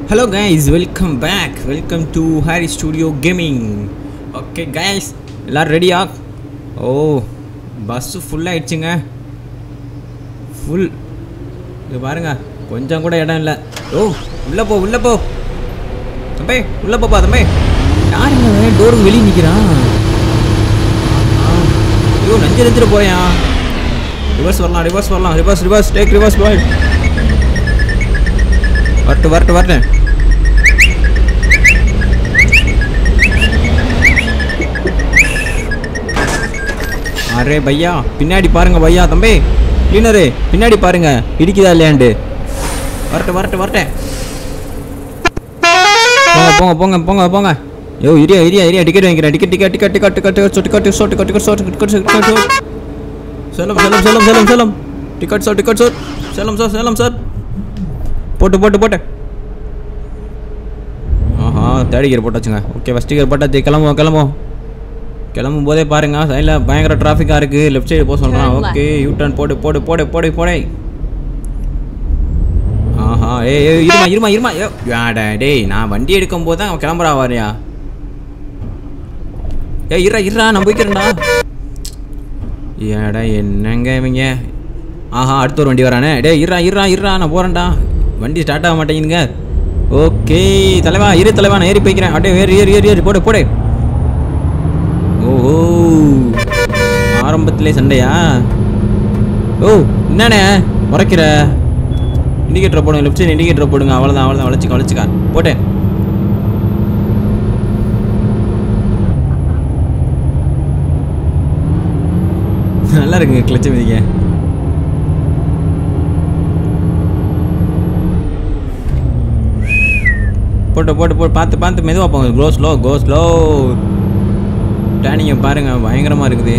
Hello guys welcome back welcome to Harry studio gaming okay guys எல்லோரும் ரெடியா ஓ bus ஃபுல்லாகிடுச்சுங்க full இது பாருங்க கொஞ்சம் கூட இடம் இல்லை ஓ உள்ளே போ உள்ளே போ தம்பி உள்ளே போப்பா தம்பி யாருங்க டோருக்கு வெளியே நிற்கிறான் ஐயோ நஞ்சு நஞ்சிட்டு போயா ரிவர்ஸ் வரலாம் ரிவர்ஸ் வரலாம் ரிவர்ஸ் ரிவர்ஸ் டேக் ரிவர்ஸ் பாய் வரட்டு வரட்டு வரட்டேன் அரே பையா பின்னாடி பாருங்க பையா தம்பி கிளீனரு பின்னாடி பாருங்க இடிக்குதா இல்லையாண்டு வரட்டு வரட்டு வரட்டேன் போங்க போங்க போங்க போங்க போங்க யோ இரியா இரியா இரியா டிக்கெட் வாங்கிக்கிறேன் ticket ticket ticket ticket ticket ticket ticket show ticket ticket show ticket ticket show Salem Salem Salem Salem Salem ticket sir ticket sir Salem sir Salem sir போட்டு போட்டு போட்டு ஆஹா தேர்ட் கியர் போட்டாச்சுங்க ஓகே ஃபஸ்ட் கியர் போட்டாச்சு கிளம்புவோம் கிளம்புவோம் கிளம்பும் போதே பாருங்க சைடில் பயங்கர டிராஃபிக்காக இருக்குது லெஃப்ட் சைடு போக சொல்கிறான் Turn left. Okay U turn போடு போடு போடு போடு போடு ஆஹா ஏய் ஏய் இருமா இருமா இருமா ஏ யாடா டேய் நான் வண்டி எடுக்கும் போது தான் அவன் கிளம்புறா வாரியா ஏய் இருடா இருடா நான் போய்க்கிறேன்டா ஏடா என்னங்க இவங்க ஆஹா அடுத்த ஒரு வண்டி வரானே டேய் இருடா இருடா இருடா நான் போகிறேன்டா வண்டி ஸ்டார்ட் ஆக மாட்டேங்குதுங்க ஓகே தலைவா இரு தலைவா நான் ஏறி போய்க்கிறேன் அப்படியே ஏறி ஏறி ஏறி ஏறி போடு போடு ஓஹோ ஆரம்பத்திலே சண்டையா ஓ என்னண்ணே முறைக்கிற இண்டிகேட்டரை போடுங்க லெஃப்ட் சைடு இண்டிகேட்டரை போடுங்க அவ்வளோதான் அவ்வளோதான் வளைச்சிக்க வளைச்சிக்க போட்டேன் நல்லா இருக்குங்க கிளச்சு மிதிக்க போட்டு போட்டு போட்டு பார்த்து பார்த்து மெதுவாக போங்க கோ ஸ்லோ கோ ஸ்லோ டேனிங்க பாருங்க பயங்கரமாக இருக்குது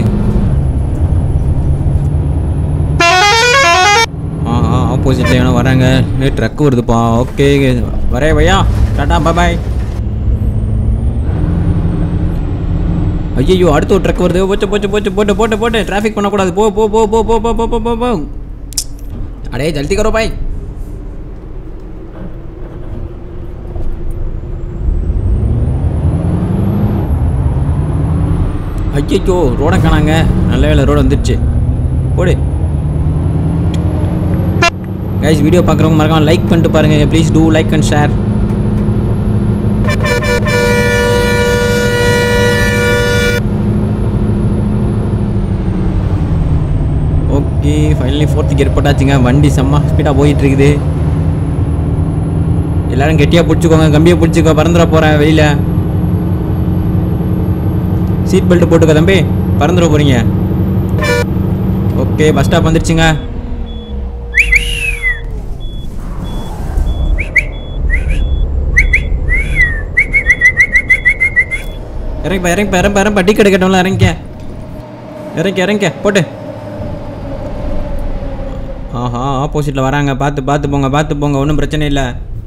ஆஹா ஆப்போசிட்டில் எவனோ வராங்க ஏ ட்ரக் வருதுப்பா ஓகே வரே பையா டாட்டா பாய் ஐயோ அடுத்த ஒரு ட்ரக் வருது போச்சு போச்சு போச்சு போட்டு போட்டு போட்டு டிராஃபிக் பண்ணக்கூடாது போ போ போ போ போ போ போ போ போ போ அடே ஜல்தி கரோ பாய் ஐயோ ரோடை காணாங்க நல்ல வேலை ரோடு வந்துடுச்சு போடு கைஸ் வீடியோ பார்க்குறவங்க மறக்காம லைக் பண்ணிட்டு பாருங்க please do like and share okay finally fourth gear போட்டாச்சுங்க வண்டி செம்ம ஸ்பீடாக போயிட்டு இருக்குது எல்லாரும் கெட்டியாக பிடிச்சிக்கோங்க கம்பியை பிடிச்சிக்கோ பறந்துட போகிறேன் வெளியில் சீட் பெல்ட் போட்டுக்க தம்பி பறந்துட போகிறீங்க ஓகே பஸ் ஸ்டாப் வந்துருச்சுங்க இறங்கிப்பா இறங்கிப்பா இறங்கப்பா இறங்கப்பா டீ கடை கேட்டோம்ல இறங்கிக்க இறங்கிக்க இறங்கிக்க போட்டு ஆஹா ஆப்போசிட்டில் வராங்க பார்த்து பார்த்து போங்க பார்த்து போங்க ஒன்றும் பிரச்சனை இல்லை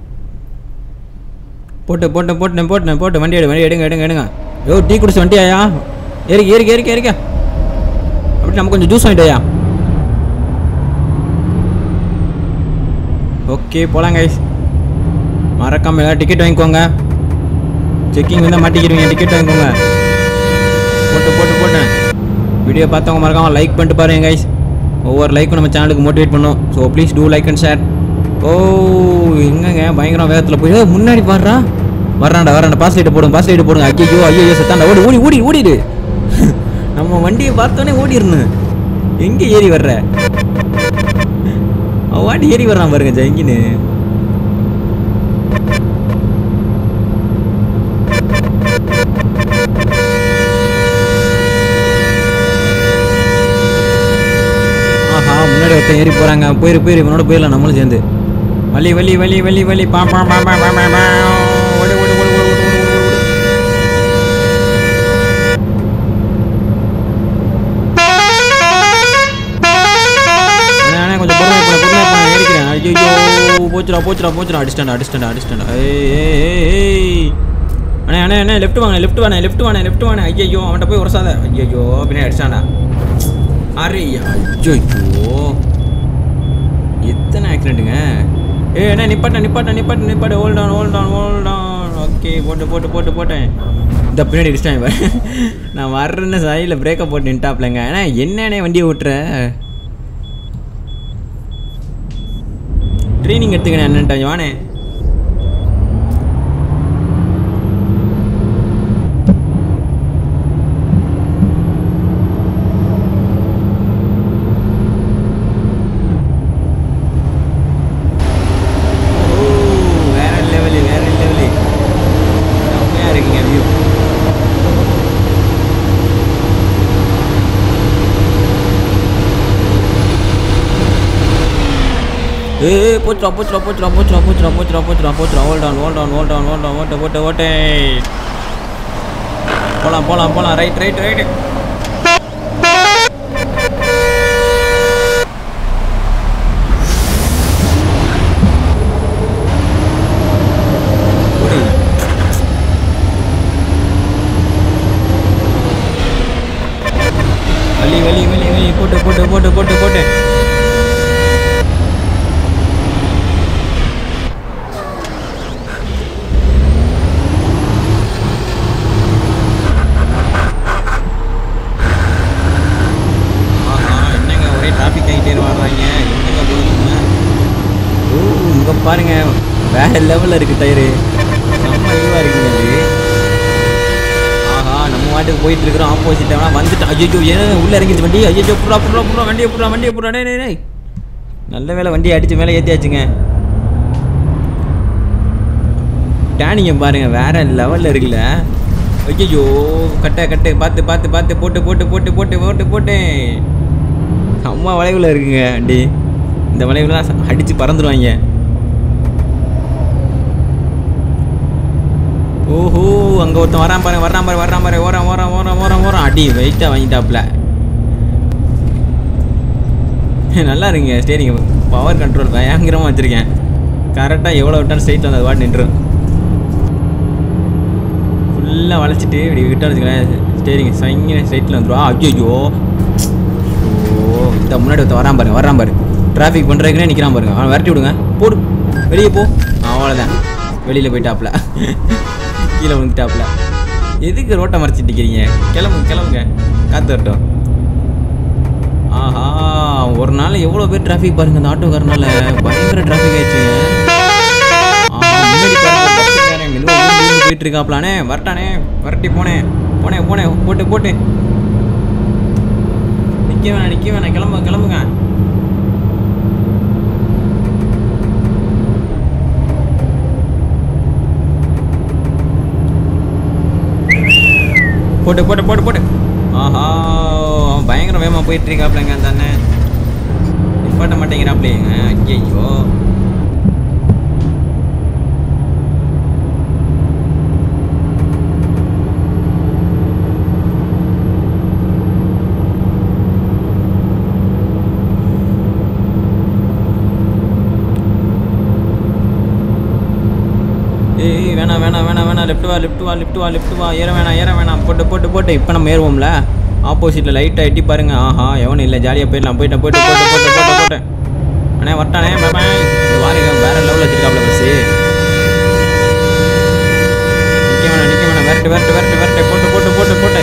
போட்டு போட்டு போட்டு போட்டு போட்டு வண்டி எடு வண்டி எடுங்க எடுங்க எடுங்க யோ டீ குடிச்ச வண்டியாயா ஏறிக்க ஏறிக்க ஏறிக்க ஏறிக்க அப்படி நம்ம கொஞ்சம் ஜூஸ் வாங்கிட்டோயா ஓகே போலாம் கைஸ் மறக்காம எல்லாம் டிக்கெட் வாங்கிக்கோங்க செக்கிங் வந்தால் மாட்டிக்கிறீங்க டிக்கெட் வாங்கிக்கோங்க போட்டு போட்டு போட்டேன் வீடியோ பார்த்தவங்க மறக்காம லைக் பண்ணிட்டு பாருங்க கைஸ் ஒவ்வொரு லைக்கும் நம்ம சேனலுக்கு மோட்டிவேட் பண்ணும் so please do like and share ஓ எங்கங்க பயங்கரம் வேகத்தில் போய் ஏய், முன்னாடி பாடுறா வர்றான்டா வர்றான்டா பாஸ் லைட்டை போடுங்க பாஸ் லைட்டை போடுங்க ஐயோ ஐயோ செத்தாண்டா ஓடி ஓடி ஓடி ஓடிடு நம்ம வண்டியை பார்த்தோன்னே ஓடிடணும் எங்கே ஏறி வர்ற அவன் வாட்டி ஏறி வர்றான் பாருங்க ஜங்கின்னு ஆஹா முன்னாடி ஒருத்தன் ஏறி போறாங்க போயிரு போயிரு இவனோட போயிடலாம் நம்மளும் சேர்ந்து வலி வலி வலி வலி வலி பா பா பா பா பா பா பா. ஓடு ஓடு ஓடு ஓடு ஓடு ஓடு ஓடு அண்ணே, அண்ணே, கொஞ்சம் பொறுமையா போன பொறுமையா போன ஏறிக்கிறேன் ஐயோ போச்சுடா போச்சுடா போச்சுடா அடிச்சிட்டா அடிச்சிட்டா அடிச்சிட்டா ஏய் ஏய் ஏய் ஏய் அண்ணே அண்ணே அண்ணே லெஃப்ட் வாங்க லெஃப்ட் வாங்க லெஃப்ட் வாங்க லெஃப்ட் வாங்க ஐயோ அவன்கிட்ட போய் உரசாத ஐயோ பின்னாடி அடிச்சான்டா அரே ஐயோ எத்தனை ஆக்சிடென்ட்டுங்க ஏ என்ன நிப்பாட்ட நிப்பாட்ட நிப்பாட்ட நிப்பாட்ட hold on hold on hold on okay போட்டு போட்டு போட்டு போட்டேன் இந்த பின்னாடி இடிச்சிட்டேன் இவன். நான் வர்றேன்னு சைடில் பிரேக்கை போட்டு நின்ட்டாப்லங்க ஏன்னா என்னன்னே வண்டியை ஓட்டுற ட்ரைனிங் எடுத்துக்கணும் என்னன்ட்டாங்க வானே ஓ வேற லெவலு வேற லெவலு செம்மையா இருக்குங்க வியூ ஏய் போச்சுடா போச்சுடா போச்சுடா போச்சுடா போச்சுடா போச்சுடா போச்சுடா போச்சுடா hold on hold on hold on hold on ஓட்ட ஓட்ட ஓட்டே போலாம் போலாம் போலாம் ரைட் ரைட் ரைட் வலி வலி வலி வலி போட்டு போட்டு போட்டு போட்டு போட்டு ஆஹா என்னங்க ஒரே டிராஃபிக் ஆகிட்டே வர்றாங்க என்னங்க போகுதுங்க ஓ இங்கே பாருங்க வேற லெவலில் இருக்குது டயரு செம்ம இதுவாக இருக்குங்க இது ஆஹா நம்ம வாட்டுக்கு போயிட்டு இருக்கிறோம் ஆப்போசிட் அவனா வந்துட்டான் ஐயோ ஏன் உள்ள இறங்கிச்சு வண்டி ஐயோ புறா புறா புறா வண்டியை புறா வண்டியை புறா டேய் டேய், டேய் நல்ல வேலை வண்டியை அடிச்சு மேலே ஏற்றியாச்சுங்க டேனிங்க பாருங்க வேற லெவலில் இருக்குல்ல ஐயோ கட்டை கட்டை பார்த்து பார்த்து பார்த்து போட்டு போட்டு போட்டு போட்டு போட்டு போட்டு அம்மா வளைவில் இருக்குங்க வண்டி இந்த வளைவுலாம் அடித்து பறந்துடுவாங்க ஓஹோ அங்கே ஒருத்தன் வரான் பாரு வரான் பாரு வரான் பாரு ஓரம் ஓரம் ஓரம் ஓரம் ஓரம் அடி வெயிட்டாக வாங்கிட்டாப்புல நல்லா இருங்க ஸ்டேரிங் பவர் கண்ட்ரோல் பயங்கரமாக வச்சுருக்கேன் கரெக்டாக எவ்வளோ விட்டாலும் ஸ்ட்ரைட் வந்து அது வாட்டு நின்றும் ஃபுல்லாக வளைச்சிட்டு இப்படி விட்டா வச்சுக்கிறேன் ஸ்டேரிங் சங்கின ஸ்ட்ரைட்டில் வந்துடும் ஐயோ ஓ இந்த முன்னாடி ஒருத்தன் வரான் பாருங்க வரான் பாரு டிராஃபிக் பண்ணுறதுக்குனே நிற்கிறான் பாருங்க அவன் விரட்டி விடுங்க போடு வெளியே போ அவ்வளோதான் வெளியில் போயிட்டாப்புல கீழே விழுந்துட்டாப்புல எதுக்கு ரோட்டை மறைச்சிட்டு நிற்கிறீங்க கிளம்புங்க கிளம்புங்க காத்து வரட்டும் ஆஹா ஒரு நாள் எவ்வளோ பேர் டிராஃபிக் பாருங்க இந்த ஆட்டோக்காரனால பயங்கர டிராஃபிக் ஆயிடுச்சுங்க ஆஹா, முன்னாடி பாருங்க, பஸ்ஸுக்காரன் மெதுவா ஊர்ந்து ஊர்ந்து போயிட்டு இருக்காப்லானே வரட்டானே வரட்டி போனேன் போனேன் போனேன் போட்டு போட்டு நிற்க வேணாம் நிற்க வேணாம் கிளம்புங்க கிளம்புங்க போட்டு போட்டு போட்டு போட்டு ஆஹா அவன் பயங்கர வேகமாக போயிட்டு இருக்காப்லங்க அந்த அண்ணன் நிப்பாட்ட மாட்டேங்கிறாப்லேங்க ஐயோ ஏய் வேணாம் வேணாம் வேணாம் வேணாம் லெஃப்ட் வா லெஃப்ட் வா லெஃப்ட் வா லெஃப்ட் வா ஏற வேணாம் ஏற வேணாம் போட்டு போட்டு போட்டு இப்போ நம்ம ஏறுவோம்ல ஆப்போசிட்டில் லைட்டாக எட்டி பாருங்க ஆஹா எவனும் இல்லை ஜாலியாக போயிடலாம் போயிட்டேன் போயிட்டு போட்டு போட்டு போட்டு போட்டு அண்ணே வரட்டானே பாய் வாருங்க வேற லெவலில் வச்சிருக்காப்ல பஸ்ஸு நிற்க வேணாம் நிற்க வேணாம் விரட்டு விரட்டு விரட்டு விரட்டு போட்டு போட்டு போட்டு போட்டு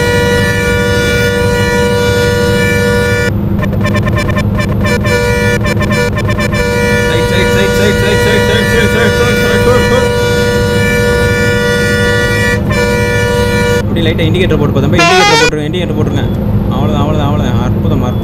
side side side side side side side side side side side side side இப்படி லைட்டாக இண்டிகேட்டர் போட்டு பார்த்தா இண்டிகேட்டர் போட்டுருங்க இண்டிகேட்டர் போட்டுருங்க அவ்வளோதான் அவ்வளோதான் அவ்வளோதான் அற்புதம் அற்புதம்